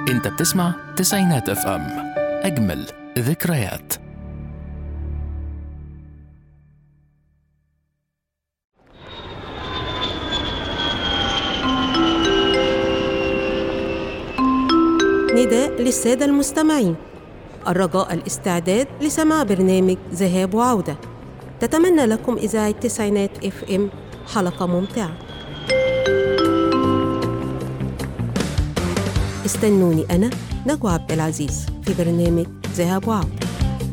انت بتسمع تسعينات اف ام اجمل ذكريات نداء للسادة المستمعين الرجاء الاستعداد لسماع برنامج ذهاب وعودة تتمنى لكم إذاعة تسعينات اف ام حلقة ممتعة استنوني أنا نجوى عبد العزيز في برنامج ذهاب وعودة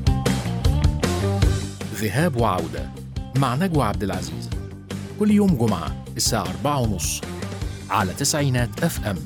ذهاب وعودة مع نجوى عبد العزيز كل يوم جمعة الساعة أربعة ونص على تسعينات اف ام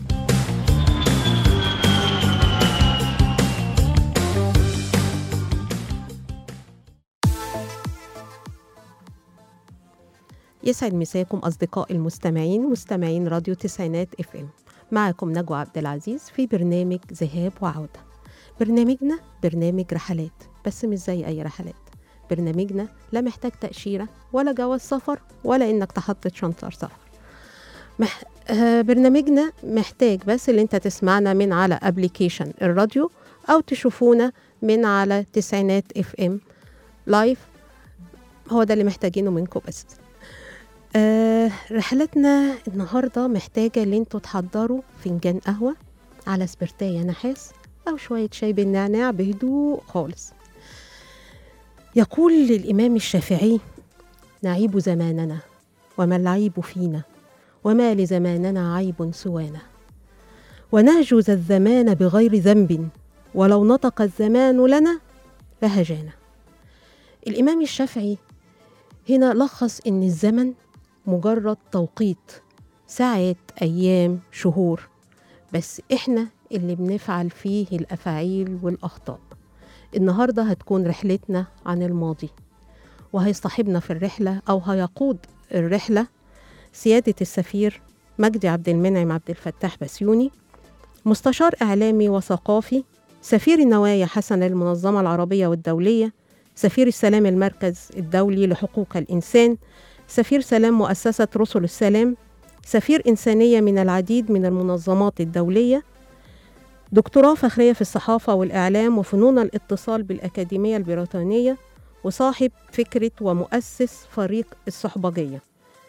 يسعد مساكم أصدقاء المستمعين مستمعين راديو تسعينات اف ام معكم نجوى عبد العزيز في برنامج ذهاب وعودة برنامجنا برنامج رحلات بس مش زي أي رحلات برنامجنا لا محتاج تأشيرة ولا جواز سفر ولا إنك تحط شنطة سفر مح... آه برنامجنا محتاج بس اللي انت تسمعنا من على ابلكيشن الراديو او تشوفونا من على تسعينات اف ام لايف هو ده اللي محتاجينه منكم بس آه رحلتنا النهارده محتاجه ان انتوا تحضروا فنجان قهوه على سبرتايه نحاس او شويه شاي بالنعناع بهدوء خالص يقول الامام الشافعي نعيب زماننا وما العيب فينا وما لزماننا عيب سوانا ونهجز الزمان بغير ذنب ولو نطق الزمان لنا لهجانا الامام الشافعي هنا لخص ان الزمن مجرد توقيت ساعات ايام شهور بس احنا اللي بنفعل فيه الافاعيل والاخطاء النهارده هتكون رحلتنا عن الماضي وهيصطحبنا في الرحله او هيقود الرحله سياده السفير مجدي عبد المنعم عبد الفتاح بسيوني مستشار اعلامي وثقافي سفير النوايا حسن المنظمه العربيه والدوليه سفير السلام المركز الدولي لحقوق الانسان سفير سلام مؤسسة رسل السلام سفير إنسانية من العديد من المنظمات الدولية دكتوراه فخرية في الصحافة والإعلام وفنون الاتصال بالأكاديمية البريطانية وصاحب فكرة ومؤسس فريق الصحبجية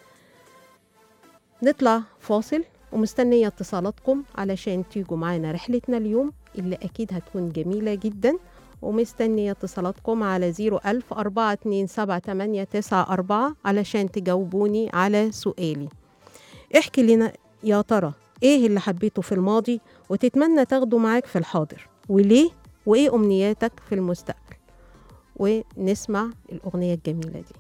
نطلع فاصل ومستنية اتصالاتكم علشان تيجوا معانا رحلتنا اليوم اللي أكيد هتكون جميلة جداً ومستنية اتصالاتكم على 01000 427 علشان تجاوبوني على سؤالي احكي لنا يا ترى ايه اللي حبيته في الماضي وتتمنى تاخده معاك في الحاضر وليه وايه امنياتك في المستقبل ونسمع الاغنية الجميلة دي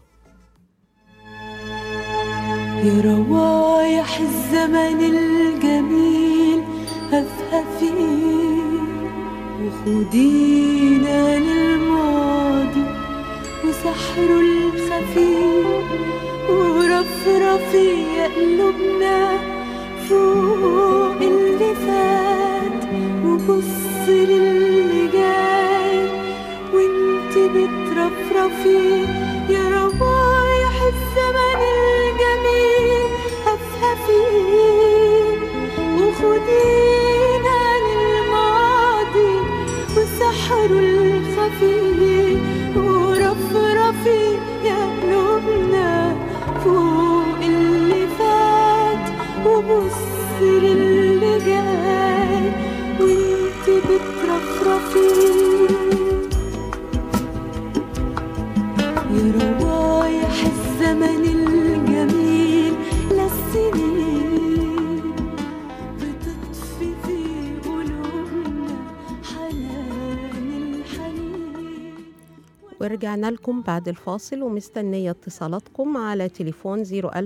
يا روايح الزمن الجميل هفهفي وخدينا للماضي وسحره الخفيف ورفرفي يا قلوبنا فوق اللي فات وبص للي جاي وانت بترفرفي يا روايح الزمن الجميل هفهفي وخدينا للماضي وسحره الخفي ورفرفي يا قلوبنا فوق اللي فات وبص للي جاي وانت بترفرفي يا روايح الزمن الجميل للسنين بتطفي في قلوبنا حنان الحنين ورجعنا لكم بعد الفاصل ومستنية اتصالاتكم على تليفون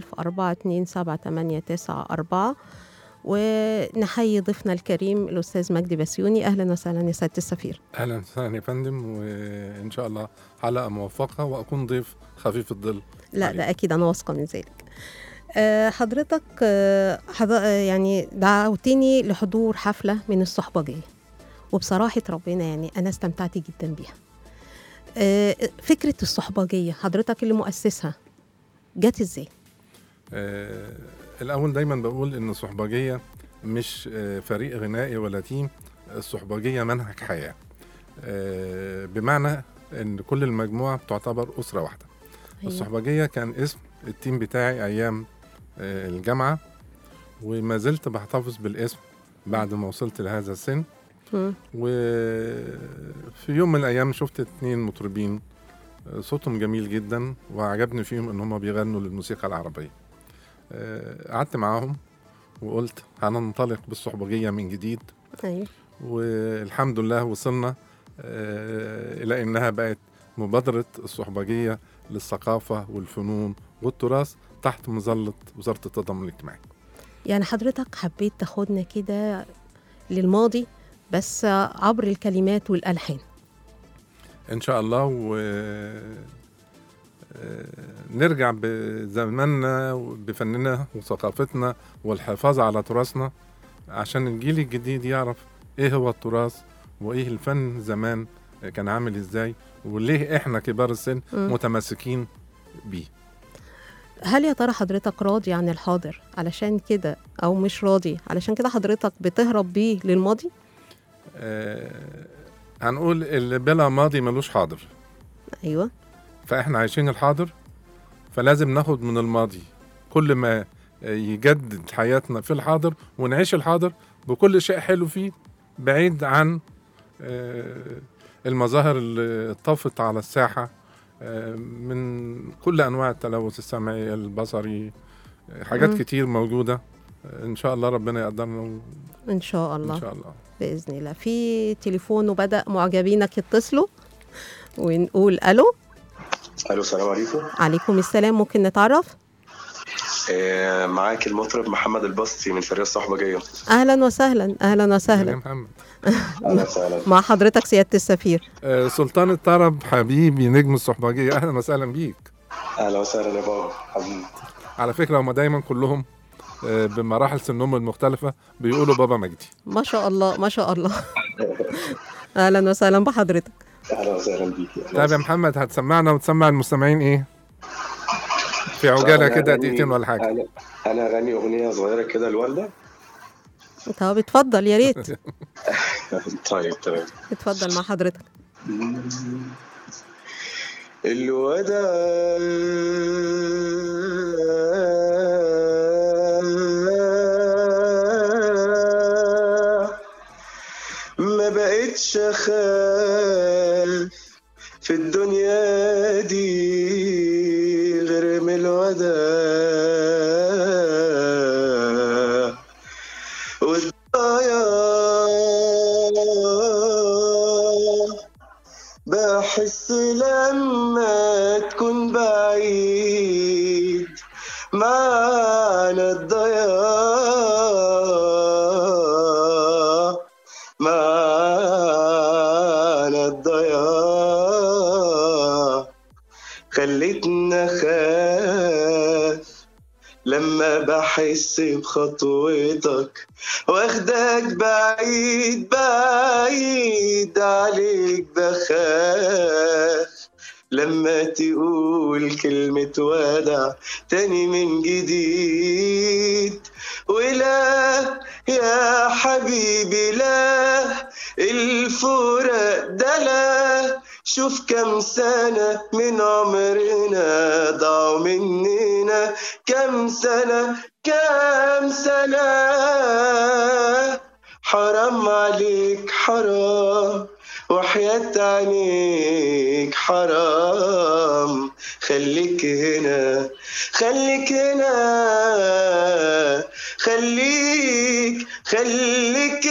010427894 ونحيي ضيفنا الكريم الأستاذ مجدي بسيوني أهلا وسهلا يا سيادة السفير اهلا وسهلا يا فندم وان شاء الله حلقه موفقه واكون ضيف خفيف الظل لا عليك. ده أكيد أنا واثقة من ذلك آه، حضرتك آه، حض... آه، يعني دعوتني لحضور حفلة من الصحبجية وبصراحة ربنا يعني أنا استمتعت جدا بيها آه، فكرة الصحبجية حضرتك اللي مؤسسها جت ازاي؟ آه الاول دايما بقول ان الصحبجيه مش آه فريق غنائي ولا تيم الصحبجية منهج حياة آه، بمعنى ان كل المجموعة بتعتبر أسرة واحدة أيوة. الصحبجية كان اسم التيم بتاعي أيام آه، الجامعة وما زلت بحتفظ بالاسم بعد ما وصلت لهذا السن مم. وفي يوم من الأيام شفت اتنين مطربين آه، صوتهم جميل جدا وعجبني فيهم إن هم بيغنوا للموسيقى العربية آه، قعدت معاهم وقلت هننطلق بالصحبجية من جديد ايوه والحمد لله وصلنا آه، إلى إنها بقت مبادرة الصحبجية للثقافة والفنون والتراث تحت مظلة وزارة التضامن الاجتماعي يعني حضرتك حبيت تاخدنا كده للماضي بس عبر الكلمات والالحان إن شاء الله و آه، نرجع بزماننا بفننا وثقافتنا والحفاظ على تراثنا عشان الجيل الجديد يعرف ايه هو التراث وايه الفن زمان كان عامل ازاي وليه احنا كبار السن مم. متمسكين بيه هل يا ترى حضرتك راضي عن الحاضر علشان كده او مش راضي علشان كده حضرتك بتهرب بيه للماضي آه هنقول اللي بلا ماضي ملوش حاضر ايوه فاحنا عايشين الحاضر فلازم ناخد من الماضي كل ما يجدد حياتنا في الحاضر ونعيش الحاضر بكل شيء حلو فيه بعيد عن آه، المظاهر اللي طفت على الساحة آه، من كل أنواع التلوث السمعي البصري آه، حاجات مم. كتير موجودة آه، إن شاء الله ربنا يقدرنا و- ان شاء الله إن شاء الله باذن الله في تليفون وبدا معجبينك يتصلوا ونقول الو الو السلام عليكم عليكم السلام ممكن نتعرف آه، معاك المطرب محمد البسطي من فريق الصحبجيه اهلا وسهلا اهلا يا وسهلا محمد اهلا وسهلا مع حضرتك سياده السفير آه، سلطان الطرب حبيبي نجم الصحبجية أهلا وسهلا بيك اهلا وسهلا يا بابا حبيبي على فكرة هم دايما كلهم آه، بمراحل سنهم المختلفة بيقولوا بابا مجدي ما شاء الله ما شاء الله اهلا وسهلا بحضرتك اهلا وسهلا بيك طيب يا محمد هتسمعنا وتسمع المستمعين ايه؟ في عجالة أنا كده أغني- دقيقتين ولا حاجة انا انا اغني اغنيه صغيره كده لوالده طب اتفضل يا ريت طيب تمام اتفضل مع حضرتك الوداع ما بقتش اخاف في الدنيا دي غير من الوداع والضياع بحس لما تكون بعيد معنا الضياع معنا الضياع خلتنا خاف لما بحس بخطوتك واخدك بعيد بعيد عليك بخاف لما تقول كلمة ودع تاني من جديد ولا يا حبيبي لا الفراق ده لا شوف كم سنة من عمرنا ضاعوا مننا كم سنة كم سنة حرام عليك حرام وحياة عينيك حرام خليك هنا خليك هنا خليك خليك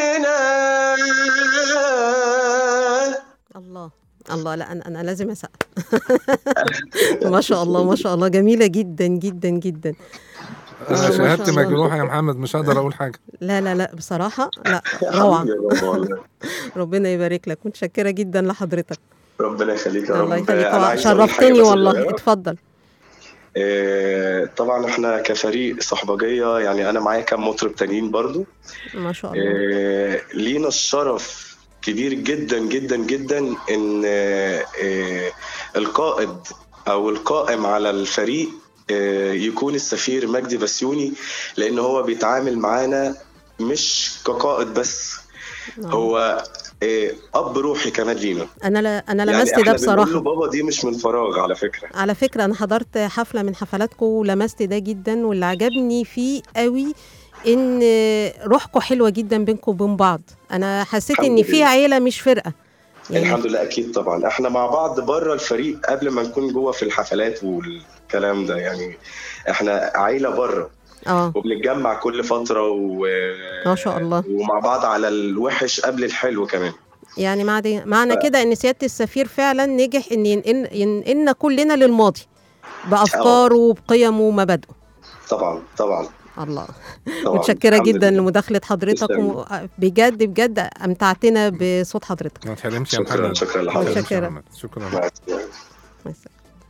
هنا الله الله لا انا انا لازم اسقف ما شاء الله ما شاء الله جميله جدا جدا جدا انا ما شاء شهادتي الله. مجروحة يا محمد مش هقدر اقول حاجة لا لا لا بصراحه لا روعه حبيبي يا بابا والله. ربنا يبارك لك متشكره جدا لحضرتك ربنا يخليك يا رب الله يخليك أنا عايز أقول حاجة شرفتني بس والله صغيرة. اتفضل آه، طبعا احنا كفريق صحبجية يعني انا معايا كام مطرب تانيين برضو ما شاء الله آه، لينا الشرف كبير جدا جدا جدا ان آه، آه، القائد او القائم على الفريق آه، يكون السفير مجدي بسيوني لان هو بيتعامل معانا مش كقائد بس آه. هو آه، اب روحي كمان لينا انا لا انا يعني لمست احنا ده بنقول بصراحه له بابا دي مش من فراغ على فكره على فكرة أنا حضرت حفلة من حفلاتكم ولمست ده جدا واللي عجبني فيه قوي إن روحكم حلوة جدا بينكم وبين بعض أنا حسيت الحمد إن في لله. عيلة مش فرقة الحمد لله اكيد طبعا احنا مع بعض بره الفريق قبل ما نكون جوه في الحفلات والكلام ده يعني احنا عيله بره اه وبنتجمع كل فتره و... ما شاء الله. ومع بعض على الوحش قبل الحلو كمان يعني معنى معنى كده إن سيادة السفير فعلا نجح إن ينقل ينقلنا كلنا للماضي بأفكاره وبقيمه ومبادئه طبعا طبعا الله طبعا متشكرة الحمد جدا لله. لمداخلة حضرتك تسلم. و- بجد بجد أمتعتنا بصوت حضرتك ما تحرمش يا شكراً- محمد شكراً لحضرتك. شكراً شكراً. محمد. شكرا مع السلامة. بس.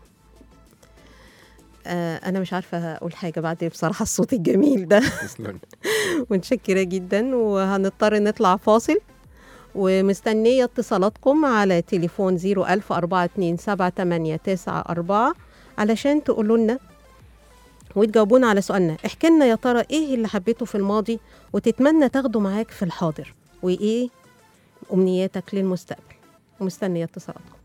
آه أنا مش عارفة أقول حاجة بعد بصراحة الصوت الجميل ده تسلم متشكرة جدا وهنضطر نطلع فاصل ومستنية اتصالاتكم على تليفون 010427894 علشان تقولوا لنا وتجاوبونا على سؤالنا احكي لنا يا ترى ايه اللي حبيته في الماضي وتتمنى تاخده معاك في الحاضر وايه امنياتك للمستقبل ومستنية اتصالاتكم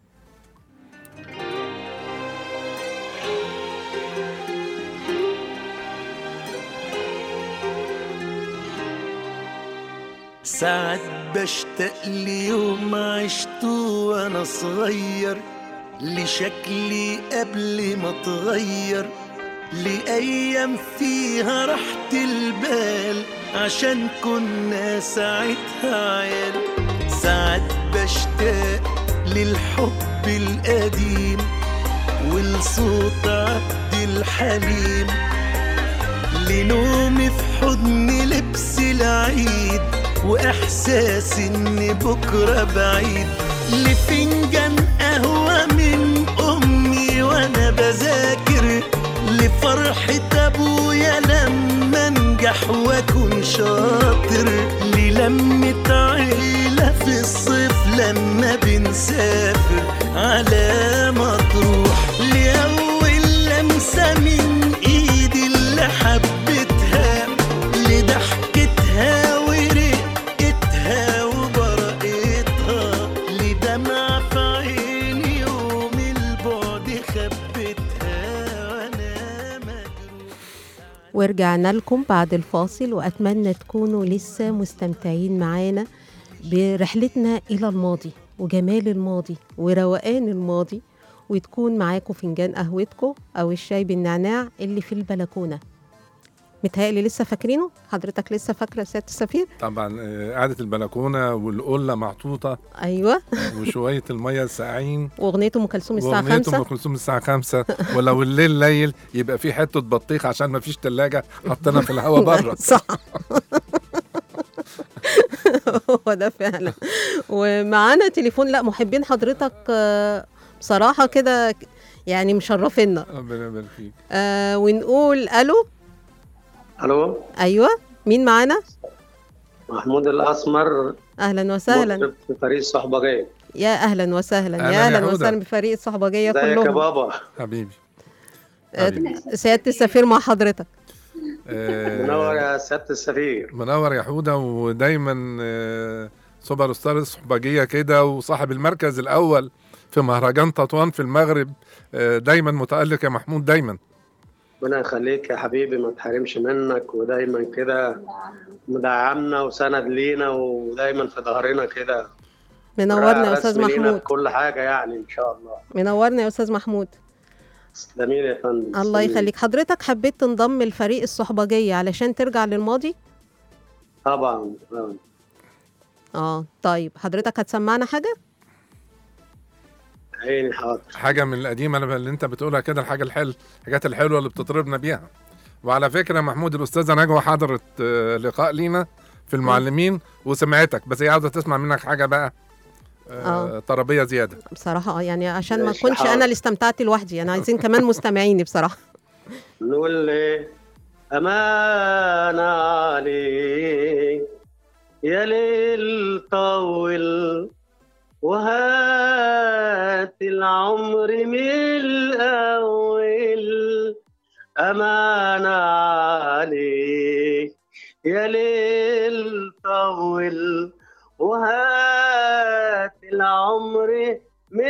ساعات بشتاق ليوم عشته وانا صغير لشكلي قبل ما اتغير لأيام فيها راحة البال عشان كنا ساعتها عيال ساعات بشتاق للحب القديم ولصوت عبد الحليم لنومي في حضن لبس العيد واحساس ان بكره بعيد لفنجان قهوه من امي وانا بذاكر لفرحه ابويا لما انجح واكون شاطر للمه عيله في الصيف لما بنسافر على مطروح لاول لمسه من ايدي اللي حبيتها لضحكتها ورقتها وبرقتها لدمع في عيني يوم البعد خبتها وانا مجروح ورجعنا لكم بعد الفاصل وأتمنى تكونوا لسه مستمتعين معانا برحلتنا إلى الماضي وجمال الماضي وروقان الماضي وتكون معاكم فنجان قهوتكم أو الشاي بالنعناع اللي في البلكونة متهيألي لسه فاكرينه حضرتك لسه فاكرة سيادة السفير طبعا آه، قعدة البلكونة والقلة محطوطة أيوة وشوية المية الساقعين وأغنية أم كلثوم الساعة وأغنية أم خمسة كلثوم الساعة 5 ولو الليل ليل يبقى في حتة بطيخ عشان ما فيش تلاجة حطينا في الهواء بره صح هو ده فعلا ومعانا تليفون لا محبين حضرتك آه، بصراحة كده يعني مشرفينا ربنا يبارك فيك آه ونقول الو الو ايوه مين معانا محمود الاسمر اهلا وسهلا مطرب في فريق الصحبجيه يا اهلا وسهلا أهلاً يا يا اهلا هدى. وسهلا بفريق الصحبجيه ازيك يا كلهم بابا حبيبي آه، حبيبي. سياده السفير مع حضرتك آه، منور يا سياده السفير منور يا حودة ودايما آه، سوبر ستار الصحبجية كده وصاحب المركز الأول في مهرجان تطوان في المغرب آه، دايما متألق يا محمود دايما ربنا يخليك يا حبيبي ما تحرمش منك ودايما كده مدعمنا وسند لينا ودايما في ظهرنا كده منورنا يا استاذ رسم لينا محمود في كل حاجه يعني ان شاء الله منورنا يا استاذ محمود تسلمين يا فندم الله تسلمين. يخليك حضرتك حبيت تنضم لفريق الصحبجيه علشان ترجع للماضي طبعا طبعاً. اه طيب حضرتك هتسمعنا حاجه عيني حاضر حاجة من القديمة اللي انت بتقولها كده الحاجة الحلوة الحاجات الحلوة اللي بتطربنا بيها وعلى فكرة محمود الأستاذة نجوى حضرت آه، لقاء لينا في المعلمين وسمعتك بس هي عاوزة تسمع منك حاجة بقى آه، آه. طربية زيادة بصراحه اه يعني عشان ما ماشي، اكونش حاضر. انا اللي استمتعت لوحدي انا عايزين كمان مستمعيني بصراحه نقول ايه أمان عليك يا ليل طول وهات العمر من الأول أمان عليك يا ليل طول وهات العمر من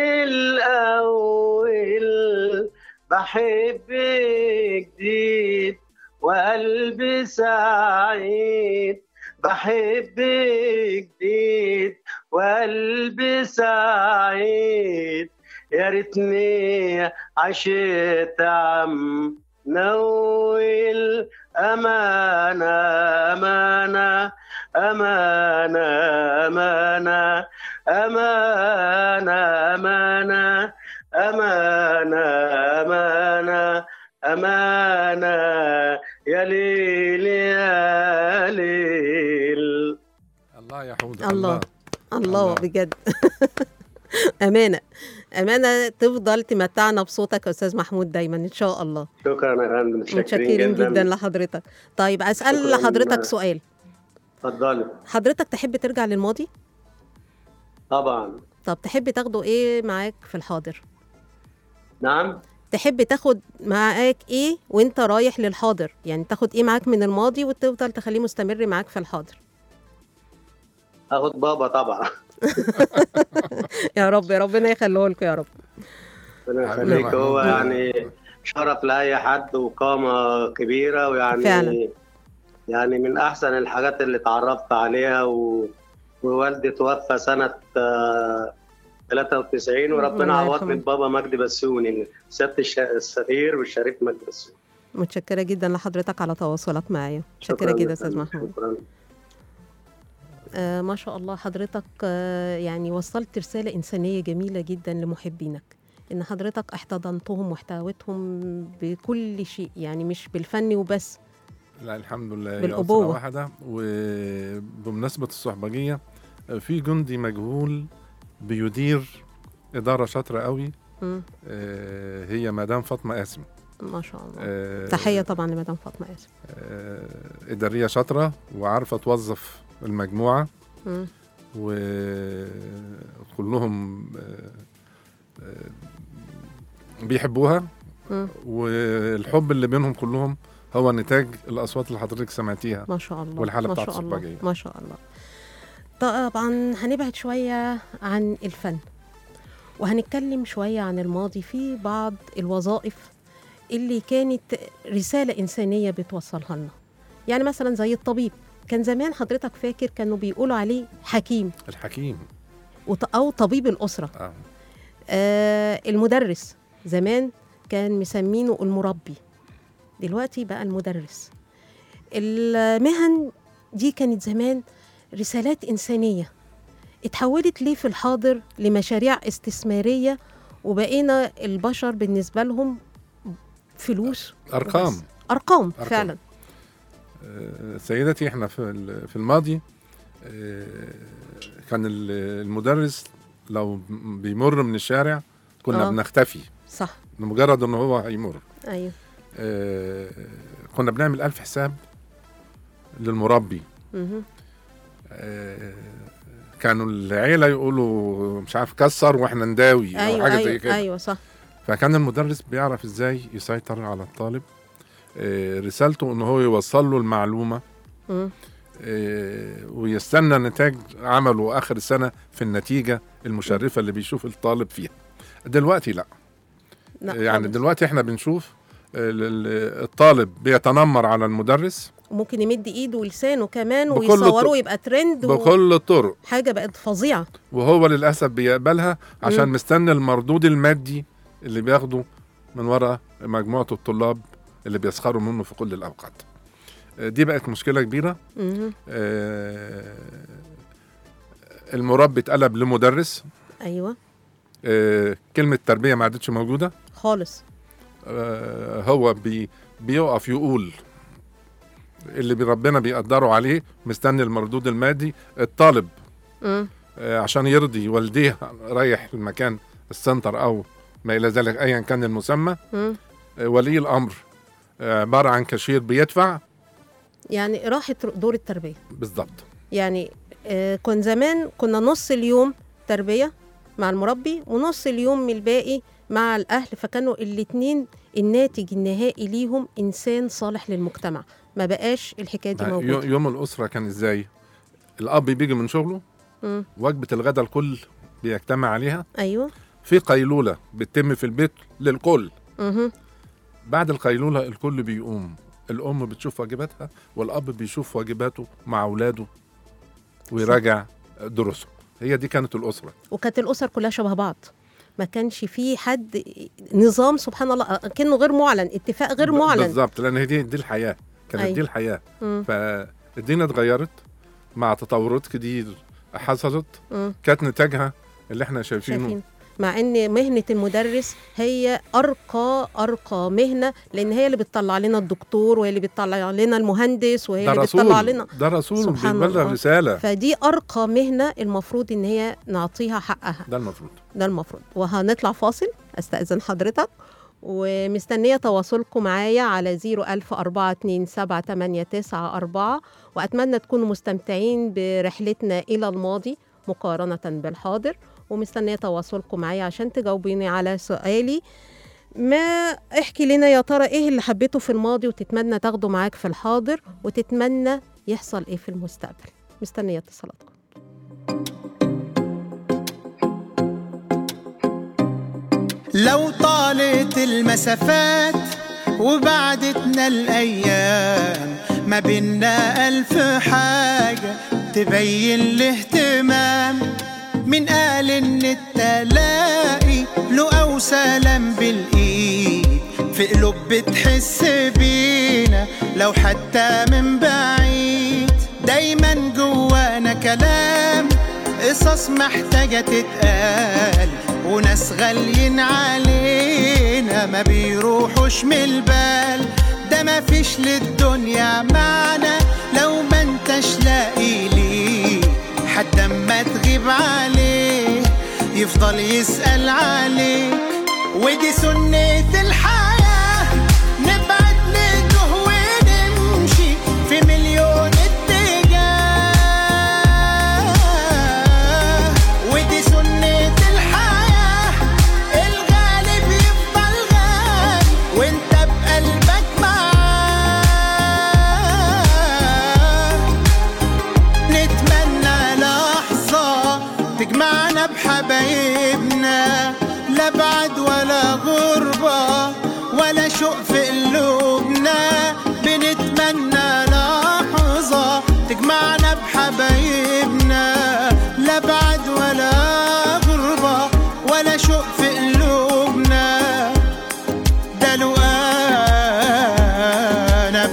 الأول بحب جديد وقلبي سعيد بحب جديد وقلبي سعيد يا ريتني عشت عم نويل أمانة أمانة أمانة أمانة أمانة أمانة أمانة أمانة أمانة يا ليل يا ليل الله يا حود الله. الله الله. بجد أمانة أمانة تفضل تمتعنا بصوتك يا أستاذ محمود دايما إن شاء الله شكرا يا فندم متشكرين جدا لحضرتك طيب أسأل شكراً. لحضرتك سؤال اتفضلي حضرتك تحب ترجع للماضي؟ طبعا طب تحب تاخده إيه معاك في الحاضر؟ نعم تحب تاخد معاك إيه وأنت رايح للحاضر؟ يعني تاخد إيه معاك من الماضي وتفضل تخليه مستمر معاك في الحاضر؟ اخد بابا طبعا يا رب يا ربنا يخليه لكم يا رب ربنا حبيبي يخليك هو محمود. يعني شرف لاي حد وقامه كبيره ويعني فعلا. يعني من احسن الحاجات اللي اتعرفت عليها و... ووالدي توفى سنه آه، 93 وربنا الله عوضني يرحمه. ببابا مجدي بسيوني سياده الش- السفير والشريف مجدي بسيوني متشكرة جدا لحضرتك على تواصلك معايا متشكرة جدا أستاذ محمود شكرا آه ما شاء الله حضرتك آه يعني وصلت رسالة إنسانية جميلة جدا لمحبينك إن حضرتك احتضنتهم واحتويتهم بكل شيء يعني مش بالفن وبس لا الحمد لله هي بالأبوة. أسرة واحدة وبمناسبة الصحبجية في جندي مجهول بيدير إدارة شاطرة قوي مم. آه، هي مدام فاطمة قاسم ما شاء الله آه، تحية طبعا لمدام فاطمة آسف آه، إدارية شاطرة وعارفة توظف المجموعة مم. وكلهم آه، آه، بيحبوها مم. والحب اللي بينهم كلهم هو نتاج الأصوات اللي حضرتك سمعتيها ما شاء الله والحالة ما بتاعت شاء الله الصباجية. ما شاء الله طبعا هنبعد شوية عن الفن وهنتكلم شوية عن الماضي في بعض الوظائف اللي كانت رسالة إنسانية بتوصلها لنا يعني مثلا زي الطبيب كان زمان حضرتك فاكر كانوا بيقولوا عليه حكيم الحكيم وط- أو طبيب الأسرة آه. آه المدرس زمان كان مسمينه المربي دلوقتي بقى المدرس المهن دي كانت زمان رسالات إنسانية اتحولت ليه في الحاضر لمشاريع استثمارية وبقينا البشر بالنسبة لهم فلوس أرقام وبس. أرقام أرقام. فعلا آه، سيدتي احنا في ال- في الماضي آه، كان ال- المدرس لو بيمر من الشارع كنا آه. بنختفي صح لمجرد ان هو هيمر أيوه آه، كنا بنعمل ألف حساب للمربي مهم. آه، كانوا العيلة يقولوا مش عارف كسر واحنا نداوي او أيوه حاجة أيوه زي كده أيوه صح فكان المدرس بيعرف ازاي يسيطر على الطالب آه، رسالته ان هو يوصل له المعلومة مم. آه، ويستنى نتاج عمله اخر السنة في النتيجة المشرفة اللي بيشوف الطالب فيها دلوقتي لا لا يعني خالص. دلوقتي احنا بنشوف ال- ال- الطالب بيتنمر على المدرس ممكن يمد ايده ولسانه كمان بكل ويصوروه الطرق. يبقى ترند بكل الطرق وحاجه بقت فظيعه وهو للاسف بيقبلها عشان مم. مستني المردود المادي اللي بياخده من وراء مجموعه الطلاب اللي بيسخروا منه في كل الاوقات آه، دي بقت مشكله كبيره مهم. آه، المربي اتقلب لمدرس ايوه آه، كلمه تربيه ما عادتش موجوده خالص آه، هو بي بيقف يقول اللي بي- ربنا بيقدره عليه مستني المردود المادي الطالب مم. آه، عشان يرضي والديه رايح المكان السنتر او ما الى ذلك ايا كان المسمى مم. آه، ولي الامر آه، عباره عن كاشير بيدفع يعني راحت دور التربيه بالظبط يعني آه كن زمان كنا نص اليوم تربيه مع المربي ونص اليوم من الباقي مع الاهل فكانوا الاتنين الناتج النهائي ليهم انسان صالح للمجتمع ما بقاش الحكايه دي يو- موجوده يوم الاسره كان ازاي الاب بيجي من شغله مم. وجبه الغداء الكل بيجتمع عليها ايوه في قيلوله بتتم في البيت للكل مهم. بعد القيلوله الكل بيقوم الام بتشوف واجباتها والاب بيشوف واجباته مع اولاده ويراجع دروسه هي دي كانت الاسره وكانت الاسر كلها شبه بعض ما كانش في حد نظام سبحان الله كانه غير معلن اتفاق غير ب- معلن بالظبط لان هي دي دي الحياه كانت أيوة. دي الحياه مم. فالدنيا اتغيرت مع تطورات كتير حصلت مم. كانت نتاجها اللي احنا شايفينه شايفين مع ان مهنه المدرس هي ارقى ارقى مهنه لان هي اللي بتطلع لنا الدكتور وهي اللي بتطلع لنا المهندس وهي ده اللي رسول بتطلع لنا ده رسول سبحان بيبلغ الله. رساله فدي ارقى مهنه المفروض ان هي نعطيها حقها ده المفروض ده المفروض وهنطلع فاصل استاذن حضرتك ومستنيه تواصلكم معايا على 010427894 واتمنى تكونوا مستمتعين برحلتنا الى الماضي مقارنه بالحاضر ومستنيه تواصلكم معايا عشان تجاوبيني على سؤالي ما احكي لنا يا ترى ايه اللي حبيته في الماضي وتتمنى تاخده معاك في الحاضر وتتمنى يحصل ايه في المستقبل مستنيه اتصالاتكم لو طالت المسافات وبعدتنا الأيام ما بينا ألف حاجة تبين الاهتمام من قال إن التلاقي له أو سلام بالإيد في قلوب بتحس بينا لو حتى من بعيد دايما جوانا كلام قصص محتاجة تتقال وناس غاليين علينا ما بيروحوش من البال ده ما فيش للدنيا معنى لو ما انتش لاقي ليه حتى اما تغيب عليه يفضل يسأل عليك ودي سنة الحياة نبعد نتوه ونمشي في مليون اتجاه ودي سنة الحياة الغالب يفضل غالي وانت بقلبك معاه نتمنى لحظة تجمعنا بحبايبنا لا بعد ولا غربة ولا شوق في قلوبنا بنتمنى لحظة تجمعنا بحبايبنا لا بعد ولا غربة ولا شوق في قلوبنا ده لو انا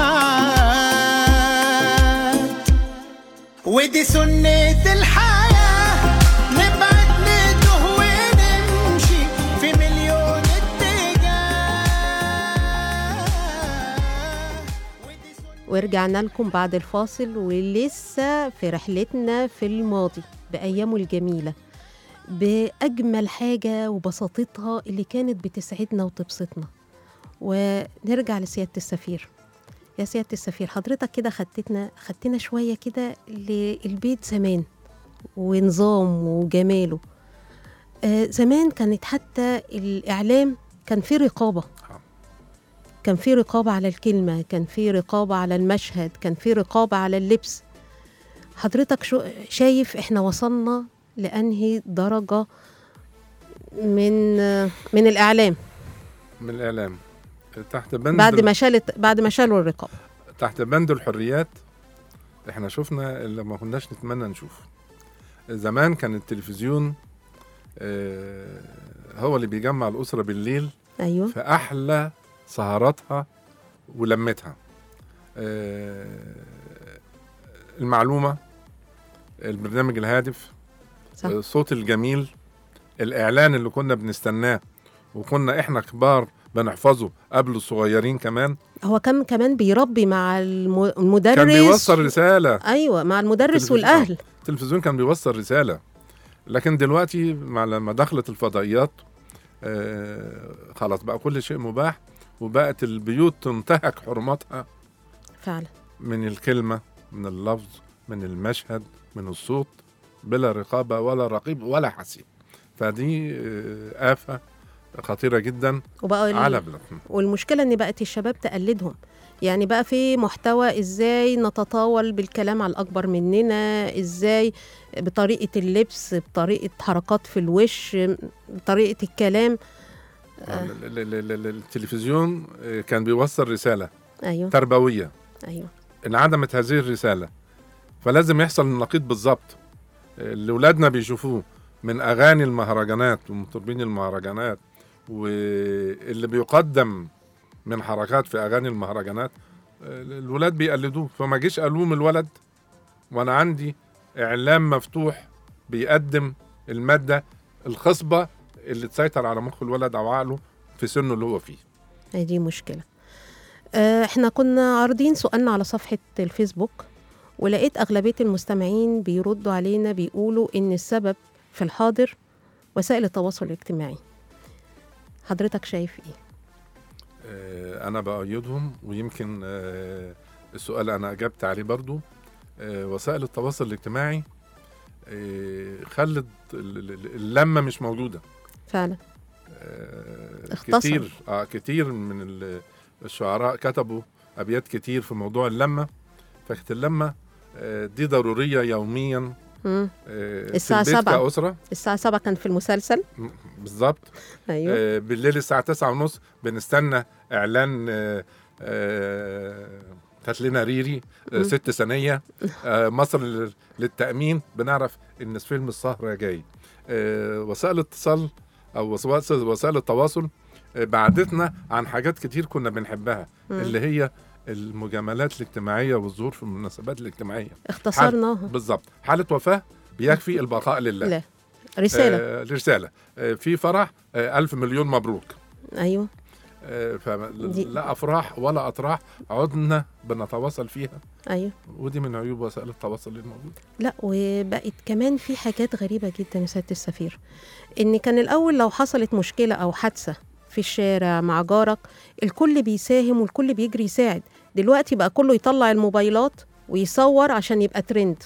بمعاك ودي سنة الحياة نبعد نتوه ونمشي في مليون اتجاه ودي سنة ورجعنا لكم بعد الفاصل ولسه في رحلتنا في الماضي بأيامه الجميلة بأجمل حاجة وبساطتها اللي كانت بتسعدنا وتبسطنا ونرجع لسيادة السفير يا سيادة السفير حضرتك كده خدتنا خدتنا شوية كده للبيت زمان ونظام وجماله آه زمان كانت حتى الإعلام كان فيه رقابة كان في رقابة على الكلمة كان في رقابة على المشهد كان في رقابة على اللبس حضرتك شو شايف احنا وصلنا لأنهي درجة من من الإعلام من الاعلام تحت بند بعد ما شالت بعد ما شالوا الرقابة تحت بند الحريات احنا شفنا اللي ما كناش نتمنى نشوف زمان كان التلفزيون آه، هو اللي بيجمع الأسرة بالليل أيوه في أحلى سهراتها ولمتها آه، المعلومة البرنامج الهادف صح. الصوت الجميل الإعلان اللي كنا بنستناه وكنا إحنا كبار بنحفظه قبل الصغيرين كمان هو كان كمان بيربي مع الم- المدرس كان بيوصل رسالة أيوه مع المدرس تلفزيون. والأهل التلفزيون كان بيوصل رسالة لكن دلوقتي مع لما دخلت الفضائيات آه خلاص بقى كل شيء مباح وبقت البيوت تنتهك حرماتها فعلا من الكلمة من اللفظ من المشهد من الصوت بلا رقابة ولا رقيب ولا حسيب فدي آه آفة خطيرة جدا وبقى ال- على بلادنا والمشكلة إن بقت الشباب تقلدهم يعني بقى في محتوى ازاي نتطاول بالكلام على الاكبر مننا ازاي بطريقه اللبس بطريقه حركات في الوش بطريقه الكلام ال- ال- ال- ال- التلفزيون آه، كان بيوصل رساله ايوه تربويه ايوه انعدمت هذه الرساله فلازم يحصل النقيض بالظبط اللي ولادنا بيشوفوه من اغاني المهرجانات ومطربين المهرجانات واللي بيقدم من حركات في اغاني المهرجانات الولاد بيقلدوه فما جيش الوم الولد وانا عندي اعلام مفتوح بيقدم الماده الخصبه اللي تسيطر على مخ الولد او عقله في سنه اللي هو فيه هي دي مشكلة آه، احنا كنا عارضين سؤالنا على صفحة الفيسبوك ولقيت أغلبية المستمعين بيردوا علينا بيقولوا إن السبب في الحاضر وسائل التواصل الاجتماعي حضرتك شايف إيه؟ آه، انا بايدهم ويمكن آه، السؤال انا اجبت عليه برضو آه، وسائل التواصل الاجتماعي آه، خلت ال- ال- اللمه مش موجوده فعلا آه، اختصر. كتير اه كتير من ال- الشعراء كتبوا ابيات كتير في موضوع اللمه فكانت اللمه آه، دي ضروريه يوميا مم. آه، في الساعة البيت سبعة. كأسرة الساعة سبعة كان في المسلسل م- بالظبط أيوه آه، بالليل الساعة تسعة ونص بنستنى إعلان آه، آه، هات لنا ريري آه، مم. ست ثانية آه، مصر لل- للتأمين بنعرف إن فيلم السهرة جاي آه، وسائل الاتصال أو وس- وسائل التواصل آه، بعدتنا عن حاجات كتير كنا بنحبها مم. اللي هي المجاملات الاجتماعية والظهور في المناسبات الاجتماعية اختصرناها بالظبط حالة وفاة بيكفي البقاء لله لا رسالة آه رسالة آه في فرح آه ألف مليون مبروك أيوه آه دي- فلا أفراح ولا أطراح عدنا بنتواصل فيها أيوه ودي من عيوب وسائل التواصل الموجودة لا وبقت كمان في حاجات غريبة جدا يا سيادة السفير إن كان الأول لو حصلت مشكلة أو حادثة في الشارع مع جارك الكل بيساهم والكل بيجري يساعد دلوقتي بقى كله يطلع الموبايلات ويصور عشان يبقى ترند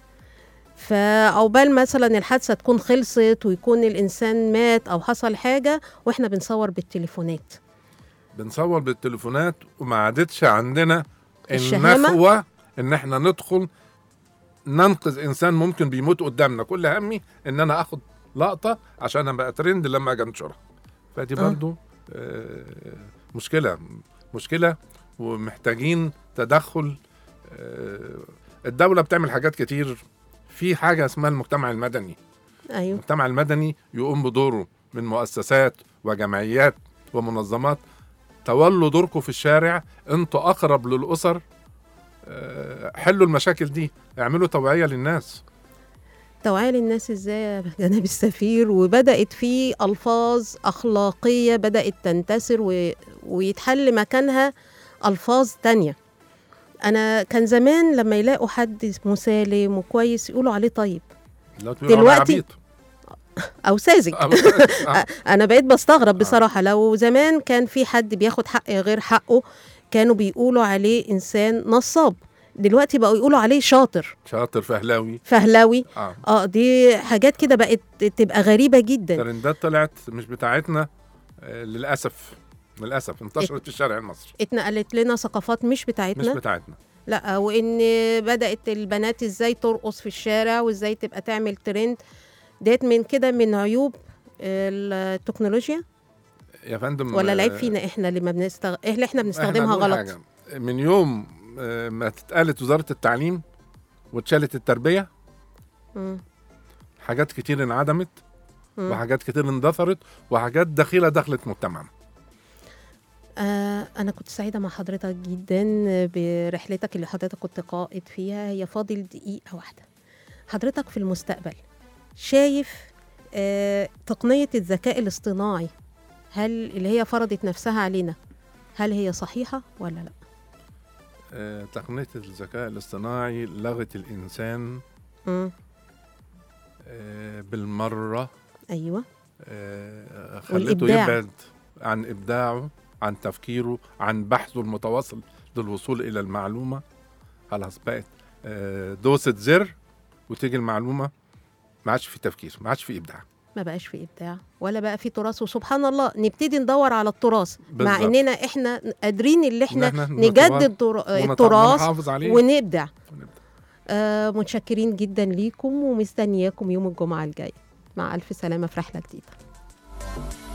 فعقبال مثلا الحادثة تكون خلصت ويكون الإنسان مات أو حصل حاجة وإحنا بنصور بالتليفونات بنصور بالتليفونات وما عادتش عندنا الشهامة؟ النخوة إن إحنا ندخل ننقذ إنسان ممكن بيموت قدامنا كل همي إن أنا آخد لقطة عشان أبقى ترند لما أجي أنشرها فدي آه. برضو آه مشكلة مشكلة ومحتاجين تدخل آه الدولة بتعمل حاجات كتير في حاجة اسمها المجتمع المدني أيوه المجتمع المدني يقوم بدوره من مؤسسات وجمعيات ومنظمات تولوا دوركم في الشارع انتوا اقرب للاسر آه، حلوا المشاكل دي اعملوا توعيه للناس توعية للناس ازاي يا جناب السفير وبدأت في ألفاظ أخلاقية بدأت تنتشر و... ويتحل مكانها ألفاظ تانية أنا كان زمان لما يلاقوا حد مسالم وكويس يقولوا عليه طيب لا تقولوا على دلوقتي- عبيط. أو ساذج آه. أنا بقيت بستغرب بصراحة لو زمان كان في حد بياخد حق غير حقه كانوا بيقولوا عليه إنسان نصاب دلوقتي بقوا يقولوا عليه شاطر شاطر فهلاوي فهلاوي اه اه دي حاجات كده بقت تبقى غريبة جدا ترندات طلعت مش بتاعتنا آه، للاسف للاسف انتشرت في الشارع المصري اتنقلت لنا ثقافات مش مش بتاعتنا بتاعتنا لا وان بدات البنات ازاي ترقص في الشارع وازاي تبقى تعمل ترند ديت من كده من عيوب التكنولوجيا يا فندم ولا العيب آه، فينا احنا اللي ما بنستغ... اللي احنا إحنا بنستخدمها هنقول غلط حاجة. من يوم آه، ما اتقالت وزاره التعليم واتشالت التربيه مم. حاجات كتير انعدمت مم. وحاجات كتير اندثرت وحاجات دخيله دخلت مجتمعنا آه أنا كنت سعيدة مع حضرتك جدا برحلتك اللي حضرتك كنت قائد فيها هي فاضل دقيقة واحدة حضرتك في المستقبل شايف آه تقنية الذكاء الاصطناعي هل اللي هي فرضت نفسها علينا هل هي صحيحة ولا لا؟ آه، تقنيه الذكاء الاصطناعي لغت الانسان مم. آه، بالمره أيوة آه، خلته والإبداع. يبعد عن ابداعه عن تفكيره عن بحثه المتواصل للوصول الى المعلومه خلاص بقت آه، دوسه زر وتيجي المعلومه ما عادش في تفكير ما عادش في ابداع ما بقاش في ابداع ولا بقى في تراث وسبحان الله نبتدي ندور على التراث مع بالظبط. اننا احنا قادرين اللي احنا إن إحنا نجدد تر- ونت- التراث ونحافظ عليه ونبدع ونبدع. آه متشكرين جدا ليكم ومستنياكم يوم الجمعه الجاي مع الف سلامه في رحله جديده